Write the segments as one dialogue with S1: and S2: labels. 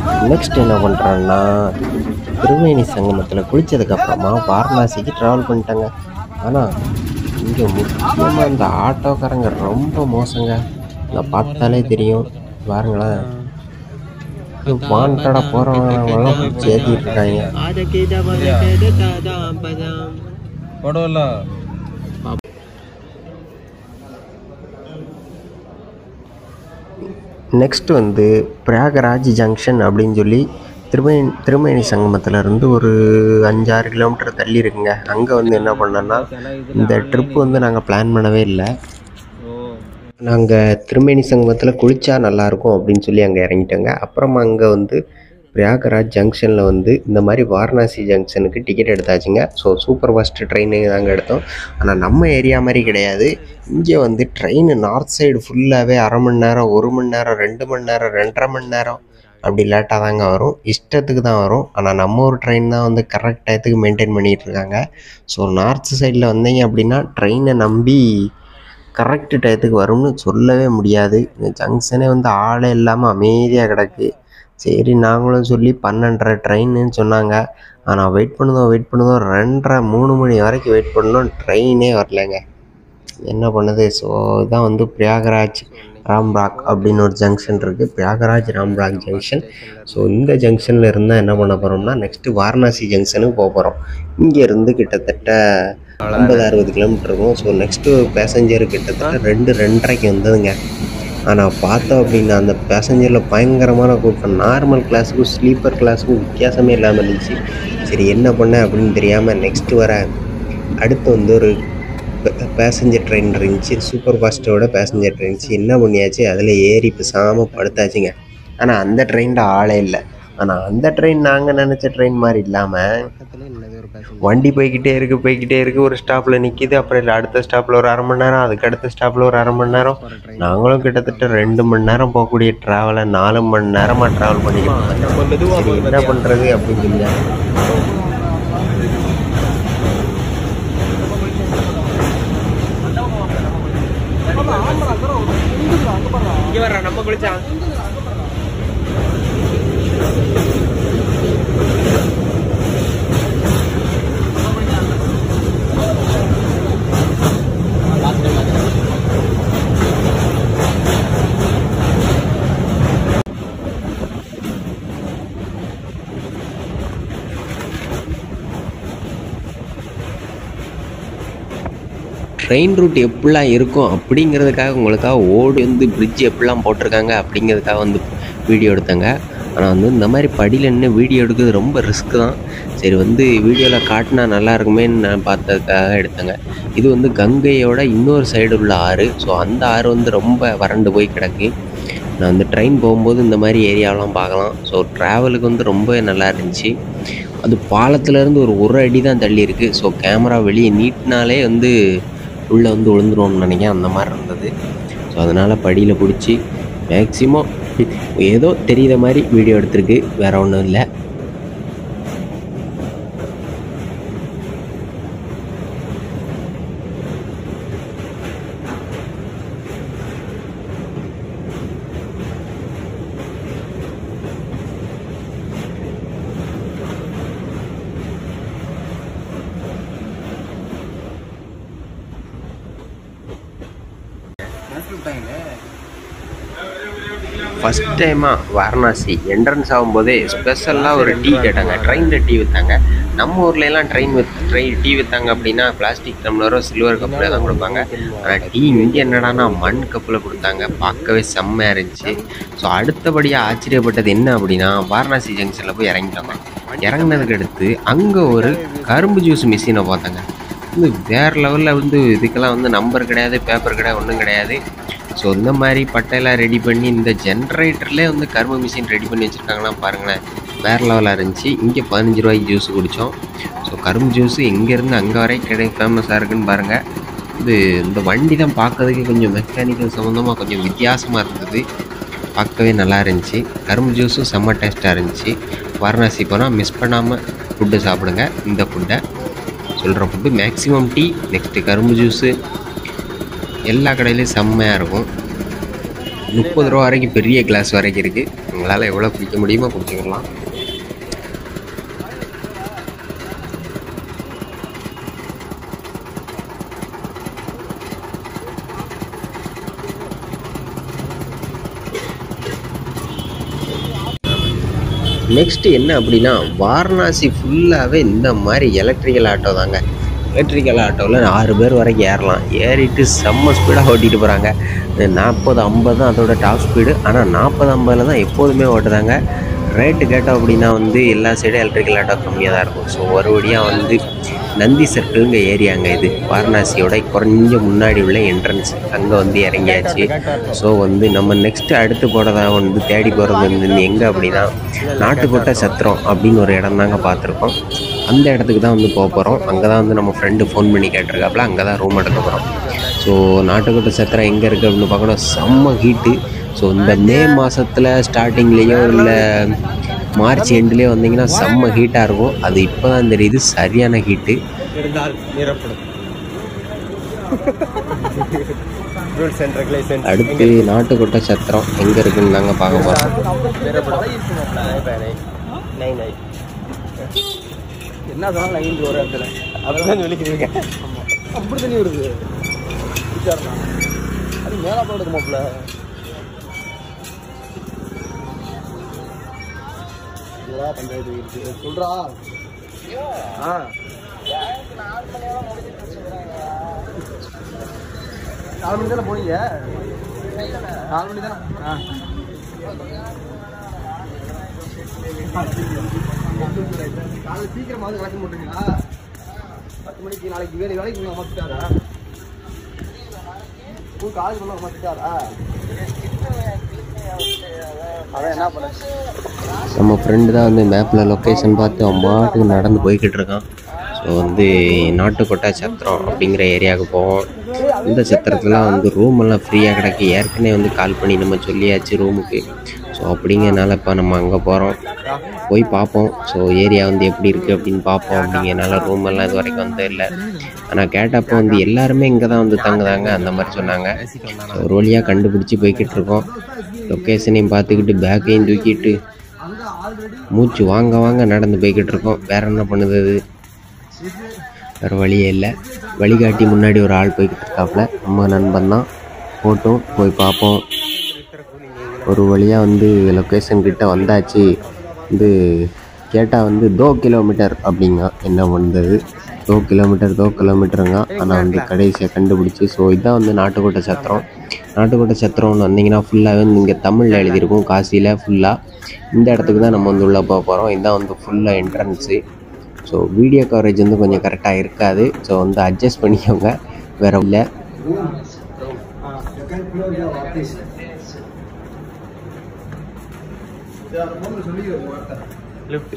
S1: next என்ன பண்ணுறேன்னா திருவேணி சங்கமத்தில் குளித்ததுக்கப்புறமா வாரணாசிக்கு ட்ராவல் பண்ணிட்டேங்க ஆனால் இங்கே முக்கியமாக இந்த ஆட்டோக்காரங்க ரொம்ப மோசங்க இதை பார்த்தாலே தெரியும் பாருங்களேன் வாண்டடாக போகிறவங்களாம் பிடிச்சி ஏற்றிட்டு இருக்காங்க
S2: படம்ல
S1: நெக்ஸ்ட் வந்து பிரயாகராஜ் ஜங்ஷன் அப்படின்னு சொல்லி திருமேனி திருமேனி சங்கமத்துல இருந்து ஒரு அஞ்சாறு கிலோமீட்டர் தள்ளி இருக்குங்க அங்கே வந்து என்ன பண்ணோன்னா இந்த ட்ரிப் வந்து நாங்கள் பிளான் பண்ணவே இல்லை நாங்கள் திருமேனி சங்கமத்தில் குளித்தா நல்லாயிருக்கும் அப்படின்னு சொல்லி அங்கே இறங்கிட்டோங்க அப்புறமா அங்கே வந்து பிரயாகராஜ் ஜங்ஷனில் வந்து இந்த மாதிரி வாரணாசி ஜங்ஷனுக்கு டிக்கெட் எடுத்தாச்சுங்க ஸோ சூப்பர் ஃபாஸ்ட் ட்ரெயின் நாங்கள் எடுத்தோம் ஆனால் நம்ம ஏரியா மாதிரி கிடையாது இங்கே வந்து ட்ரெயின் நார்த் சைடு ஃபுல்லாகவே அரை மணி நேரம் ஒரு மணி நேரம் ரெண்டு மணி நேரம் ரெண்டரை மணி நேரம் அப்படி லேட்டாக தாங்க வரும் இஷ்டத்துக்கு தான் வரும் ஆனால் நம்ம ஒரு ட்ரெயின் தான் வந்து கரெக்ட் டயத்துக்கு மெயின்டைன் பண்ணிகிட்டு இருக்காங்க ஸோ நார்த் சைடில் வந்தீங்க அப்படின்னா ட்ரெயினை நம்பி கரெக்ட் டயத்துக்கு வரும்னு சொல்லவே முடியாது இந்த ஜங்ஷனே வந்து ஆளே இல்லாமல் அமைதியாக கிடக்கு சரி நாங்களும் சொல்லி பன்னெண்டரை ட்ரெயின்னு சொன்னாங்க ஆனால் வெயிட் பண்ணுதோம் வெயிட் பண்ணுதோம் ரெண்டரை மூணு மணி வரைக்கும் வெயிட் பண்ணோம் ட்ரெயினே வரலைங்க என்ன பண்ணுது ஸோ இதான் வந்து பிரயாகராஜ் ராம்ராக் அப்படின்னு ஒரு ஜங்ஷன் இருக்குது பிரயாகராஜ் ராம்ராக் ஜங்ஷன் ஸோ இந்த ஜங்ஷனில் இருந்தால் என்ன பண்ண போகிறோம்னா நெக்ஸ்ட்டு வாரணாசி ஜங்ஷனுக்கு போக போகிறோம் இங்கேருந்து கிட்டத்தட்ட ஐம்பது அறுபது கிலோமீட்டர் இருக்கும் ஸோ நெக்ஸ்ட்டு பேசஞ்சர் கிட்டத்தட்ட ரெண்டு ரெண்டரைக்கு வந்ததுங்க ஆனால் பார்த்தோம் அப்படின்னா அந்த பேசஞ்சரில் பயங்கரமான கூட்டம் நார்மல் கிளாஸுக்கும் ஸ்லீப்பர் கிளாஸுக்கும் வித்தியாசமே இல்லாமல் இருந்துச்சு சரி என்ன பண்ண அப்படின்னு தெரியாமல் நெக்ஸ்ட் வர அடுத்து வந்து ஒரு பேசஞ்சர் ட்ரெயின் இருந்துச்சு சூப்பர் ஃபாஸ்ட்டோட பேசஞ்சர் ட்ரெயின் இருந்துச்சு என்ன பண்ணியாச்சு அதில் ஏறி பேசாமல் படுத்தாச்சுங்க ஆனால் அந்த ட்ரெயினில் ஆளே இல்லை ஆனால் அந்த ட்ரெயின் நாங்கள் நினச்ச ட்ரெயின் மாதிரி இல்லாமல் வண்டி போய்கிட்டே இருக்கு போய்கிட்டே இருக்கு ஒரு ஸ்டாப்பில் நிற்கிது அப்புறம் இல்லை அடுத்த ஸ்டாப்பில் ஒரு அரை மணி நேரம் அதுக்கு அடுத்த ஸ்டாப்பில் ஒரு அரை மணி நேரம் நாங்களும் கிட்டத்தட்ட ரெண்டு மணி நேரம் போகக்கூடிய ட்ராவலை நாலு மணி நேரமாக ட்ராவல் பண்ணிக்கிட்டு சரி, என்ன பண்ணுறது அப்படின்னு சொல்லி
S2: இங்க வர்ற நம்ம குளிச்சா
S1: ட்ரெயின் ரூட் எப்படிலாம் இருக்கும் அப்படிங்கிறதுக்காக உங்களுக்காக ஓடி வந்து பிரிட்ஜ் எப்படிலாம் போட்டிருக்காங்க அப்படிங்கிறதுக்காக வந்து வீடியோ எடுத்தேங்க ஆனால் வந்து இந்த மாதிரி படியில் நின்று வீடியோ எடுக்கிறது ரொம்ப ரிஸ்க் தான் சரி வந்து வீடியோவில் காட்டினா நல்லா இருக்குமேன்னு நான் பார்த்ததுக்காக எடுத்தேங்க இது வந்து கங்கையோட இன்னொரு சைடு உள்ள ஆறு ஸோ அந்த ஆறு வந்து ரொம்ப வறண்டு போய் கிடக்கு நான் வந்து ட்ரெயின் போகும்போது இந்த மாதிரி ஏரியாவெலாம் பார்க்கலாம் ஸோ ட்ராவலுக்கு வந்து ரொம்பவே நல்லா இருந்துச்சு அது பாலத்துலேருந்து ஒரு ஒரு அடி தான் தள்ளி இருக்குது ஸோ கேமரா வெளியே நீட்டினாலே வந்து உள்ளே வந்து விழுந்துருவோம்னு நினைக்கிறேன் அந்த மாதிரி இருந்தது ஸோ அதனால் படியில் பிடிச்சி மேக்ஸிமம் ஏதோ தெரியுற மாதிரி வீடியோ எடுத்திருக்கு வேற ஒன்றும் இல்லை ஃபஸ்ட் டைமாக வாரணாசி என்ட்ரன்ஸ் ஆகும்போதே ஸ்பெஷலாக ஒரு டீ கேட்டாங்க ட்ரெயினில் டீ விற்றாங்க நம்ம ஊர்ல எல்லாம் ட்ரெயின் வித் ட்ரெயின் டீ விற்றாங்க அப்படின்னா பிளாஸ்டிக் டம்ளரோ சில்வர் கப்பில் தான் கொடுப்பாங்க ஆனால் டீ இங்கே என்னடான்னா மண் கப்பில் கொடுத்தாங்க பார்க்கவே செம்மையாக இருந்துச்சு ஸோ அடுத்தபடியாக ஆச்சரியப்பட்டது என்ன அப்படின்னா வாரணாசி ஜங்ஷனில் போய் இறங்கிட்டோங்க இறங்கினதுக்கு அடுத்து அங்கே ஒரு கரும்பு ஜூஸ் மிஷினை பார்த்தாங்க வந்து வேறு லெவலில் வந்து இதுக்கெல்லாம் வந்து நம்பர் கிடையாது பேப்பர் கிடையாது ஒன்றும் கிடையாது ஸோ இந்த மாதிரி பட்டையெல்லாம் ரெடி பண்ணி இந்த ஜென்ரேட்டர்லேயே வந்து கரும்பு மிஷின் ரெடி பண்ணி வச்சுருக்காங்கன்னா பாருங்களேன் வேறு லெவலாக இருந்துச்சு இங்கே பதினஞ்சு ரூபாய்க்கு ஜூஸ் குடித்தோம் ஸோ கரும்பு ஜூஸ் இங்கேருந்து அங்கே வரைக்கும் கிடை ஃபேமஸாக இருக்குன்னு பாருங்கள் இது இந்த வண்டி தான் பார்க்கறதுக்கு கொஞ்சம் மெக்கானிக்கல் சம்மந்தமாக கொஞ்சம் வித்தியாசமாக இருந்தது பார்க்கவே நல்லா இருந்துச்சு கரும்பு ஜூஸும் செம்ம டேஸ்ட்டாக இருந்துச்சு வாரணாசி போனால் மிஸ் பண்ணாமல் ஃபுட்டு சாப்பிடுங்க இந்த ஃபுட்டை சொல்கிற ஃபுட்டு மேக்ஸிமம் டீ நெக்ஸ்ட்டு கரும்பு ஜூஸு எல்லா கடையிலையும் செம்மையாக இருக்கும் முப்பது ரூபா வரைக்கும் பெரிய கிளாஸ் வரைக்கும் இருக்குது உங்களால் எவ்வளோ குடிக்க முடியுமோ குடிச்சிக்கலாம் நெக்ஸ்ட் என்ன அப்படின்னா வாரணாசி ஃபுல்லாகவே இந்த மாதிரி எலக்ட்ரிக்கல் ஆட்டோ தாங்க எலக்ட்ரிக்கல் ஆட்டோவில் ஆறு பேர் வரைக்கும் ஏறலாம் ஏறிட்டு செம்ம ஸ்பீடாக ஓட்டிகிட்டு போகிறாங்க நாற்பது ஐம்பது தான் அதோட டாப் ஸ்பீடு ஆனால் நாற்பது ஐம்பதில் தான் எப்போதுமே ஓட்டுதாங்க ரேட்டு கேட்டோம் அப்படின்னா வந்து எல்லா சைடும் எலக்ட்ரிக்கல் ஆட்டோ கம்மியாக தான் இருக்கும் ஸோ ஒரு வழியாக வந்து நந்தி சர்க்கிள்ங்க ஏரியாங்க இது வாரணாசியோட கொஞ்சம் முன்னாடி உள்ள என்ட்ரன்ஸ் அங்கே வந்து இறங்கியாச்சு ஸோ வந்து நம்ம நெக்ஸ்ட் அடுத்து போகிறதா வந்து தேடி போகிறது வந்து எங்கே அப்படின்னா நாட்டுக்கோட்டை சத்திரம் அப்படின்னு ஒரு இடம் தாங்க பார்த்துருக்கோம் அந்த இடத்துக்கு தான் வந்து போக போகிறோம் அங்கே தான் வந்து நம்ம ஃப்ரெண்டு ஃபோன் பண்ணி கேட்டிருக்காப்புல அங்கே தான் ரூம் எடுக்க போகிறோம் ஸோ நாட்டுக்கோட்டை சத்திரம் எங்கே இருக்குது அப்படின்னு பார்க்கணும் செம்ம ஹீட்டு ஸோ இந்த மே மாதத்தில் ஸ்டார்டிங்லேயோ இல்லை மார்ச் எண்ட்லேயோ வந்தீங்கன்னா செம்ம ஹீட்டாக இருக்கும் அது இப்போ தான் தெரியுது சரியான ஹீட்டு
S2: இருந்தால் நிரப்படும் ரூல்ஸ் அண்ட் ரெகுலேஷன்
S1: அடுத்து நாட்டுக்கோட்டை சத்திரம் எங்கே இருக்குன்னு நாங்கள் பார்க்க போகிறோம்
S2: என்ன சொன்னாலும் நைன் ஒரு இடத்துல அப்படிதான் சொல்லிக்கிறீங்க அப்படி தண்ணி வருது விசாரணா அது மேலே போடுது மாப்பிள்ள பஞ்சாயத்து இருக்கு சொல்றா ஆ நாலு மணி தானே போனீங்க நாலு மணி தானே ஆ காலைல சீக்கிரமா வந்து விளக்கம் போட்டுருங்களா பத்து மணிக்கு நாளைக்கு வேலை வேலைக்கு உங்களை அமர்த்திட்டாரா உங்க காலேஜ் பண்ண அமர்த்திட்டாரா அதான் என்ன பண்ண
S1: நம்ம ஃப்ரெண்டு தான் வந்து மேப்பில் லொக்கேஷன் பார்த்து அவன் பாட்டுக்கு நடந்து போய்கிட்டு இருக்கான் ஸோ வந்து நாட்டுக்கோட்டை சத்திரம் அப்படிங்கிற ஏரியாவுக்கு போவோம் இந்த சத்திரத்தில் வந்து ரூம் எல்லாம் ஃப்ரீயாக கிடக்கு ஏற்கனவே வந்து கால் பண்ணி நம்ம சொல்லியாச்சு ரூமுக்கு ஸோ அப்படிங்கிறனால இப்போ நம்ம அங்கே போகிறோம் போய் பார்ப்போம் ஸோ ஏரியா வந்து எப்படி இருக்குது அப்படின்னு பார்ப்போம் அப்படிங்கிறனால ரூம் எல்லாம் இது வரைக்கும் வந்தே இல்லை ஆனால் கேட்டப்போ வந்து எல்லாருமே இங்கே தான் வந்து தங்குதாங்க அந்த மாதிரி சொன்னாங்க ஒரு வழியாக கண்டுபிடிச்சி போய்கிட்டு இருக்கோம் லொக்கேஷனையும் பார்த்துக்கிட்டு பேக்கையும் தூக்கிட்டு மூச்சு வாங்க வாங்க நடந்து போய்கிட்டு இருக்கோம் வேற என்ன பண்ணுது அது வேறு வழியே இல்லை வழிகாட்டி முன்னாடி ஒரு ஆள் போய்கிட்டு இருக்காப்புல நம்ம நண்பன் தான் போட்டோம் போய் பார்ப்போம் ஒரு வழியாக வந்து லொக்கேஷன் கிட்ட வந்தாச்சு வந்து கேட்டால் வந்து தோ கிலோமீட்டர் அப்படிங்க என்ன பண்ணுறது தோ கிலோமீட்டர் தோ கிலோமீட்டருங்க ஆனால் வந்து கடைசியாக கண்டுபிடிச்சி ஸோ இதான் வந்து நாட்டுக்கோட்டை சத்திரம் நாட்டுக்கோட்டை சத்திரம்னு வந்தீங்கன்னா ஃபுல்லாகவே வந்து இங்கே தமிழில் எழுதியிருக்கும் காசியில் ஃபுல்லாக இந்த இடத்துக்கு தான் நம்ம வந்து உள்ளே போக போகிறோம் இதுதான் வந்து ஃபுல்லாக என்ட்ரன்ஸு ஸோ வீடியோ கவரேஜ் வந்து கொஞ்சம் கரெக்டாக இருக்காது ஸோ வந்து அட்ஜஸ்ட் பண்ணிக்கோங்க வேற இல்லை
S2: லிஃப்ட்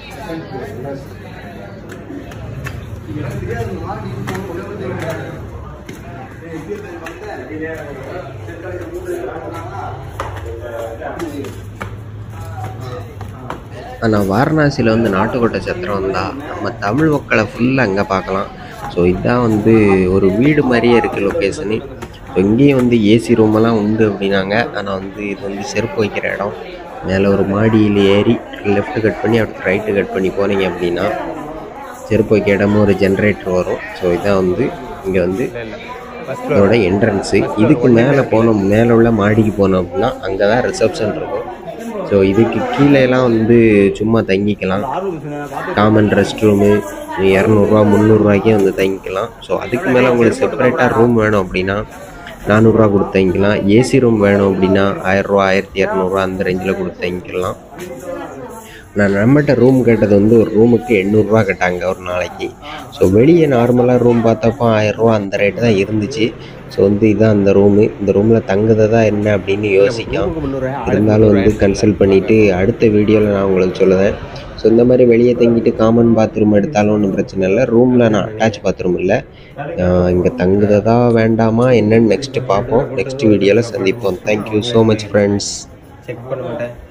S1: ஆனால் வாரணாசியில் வந்து நாட்டுக்கோட்டை சத்திரம் வந்தால் நம்ம தமிழ் மக்களை ஃபுல்லாக அங்கே பார்க்கலாம் ஸோ இதுதான் வந்து ஒரு வீடு மாதிரியே இருக்குது லொக்கேஷனு ஸோ இங்கேயும் வந்து ஏசி ரூமெல்லாம் உண்டு அப்படின்னாங்க ஆனால் வந்து இது வந்து செருப்பு வைக்கிற இடம் மேலே ஒரு மாடியில் ஏறி லெஃப்ட் கட் பண்ணி அடுத்து ரைட்டு கட் பண்ணி போனீங்க அப்படின்னா செருப்பு வைக்க இடமும் ஒரு ஜென்ரேட்டர் வரும் ஸோ இதான் வந்து இங்கே வந்து இதோட என்ட்ரன்ஸு இதுக்கு மேலே போனோம் மேலே உள்ள மாடிக்கு போனோம் அப்படின்னா அங்கே தான் ரிசப்ஷன் இருக்கும் ஸோ இதுக்கு கீழேலாம் வந்து சும்மா தங்கிக்கலாம் காமன் ரெஸ்ட் ரூமு இரநூறுவா முந்நூறுரூவாய்க்கே வந்து தங்கிக்கலாம் ஸோ அதுக்கு மேலே உங்களுக்கு செப்பரேட்டாக ரூம் வேணும் அப்படின்னா நானூறுரூவா கொடுத்து தங்கிக்கலாம் ஏசி ரூம் வேணும் அப்படின்னா ஆயிரரூவா ஆயிரத்தி இரநூறுவா அந்த ரேஞ்சில் கொடுத்து தங்கிக்கலாம் நான் நம்மகிட்ட ரூம் கேட்டது வந்து ஒரு ரூமுக்கு எண்ணூறுரூவா கேட்டாங்க ஒரு நாளைக்கு ஸோ வெளியே நார்மலாக ரூம் பார்த்தப்போ ஆயிரரூவா அந்த ரேட்டு தான் இருந்துச்சு ஸோ வந்து இதான் அந்த ரூமு இந்த ரூமில் தங்குறதா என்ன அப்படின்னு யோசிക്കാം இருந்தாலும் வந்து கன்சல்ட் பண்ணிவிட்டு அடுத்த வீடியோவில் நான் உங்களுக்கு சொல்லுவேன் ஸோ இந்த மாதிரி வெளியே தங்கிட்டு காமன் பாத்ரூம் எடுத்தாலும் ஒன்றும் பிரச்சனை இல்லை ரூமில் நான் அட்டாச் பாத்ரூம் இல்லை இங்கே தங்குறதா வேண்டாமா என்னன்னு நெக்ஸ்ட்டு பார்ப்போம் நெக்ஸ்ட் வீடியோவில் சந்திப்போம் thank you so much friends
S2: check பண்ண மாட்டேன்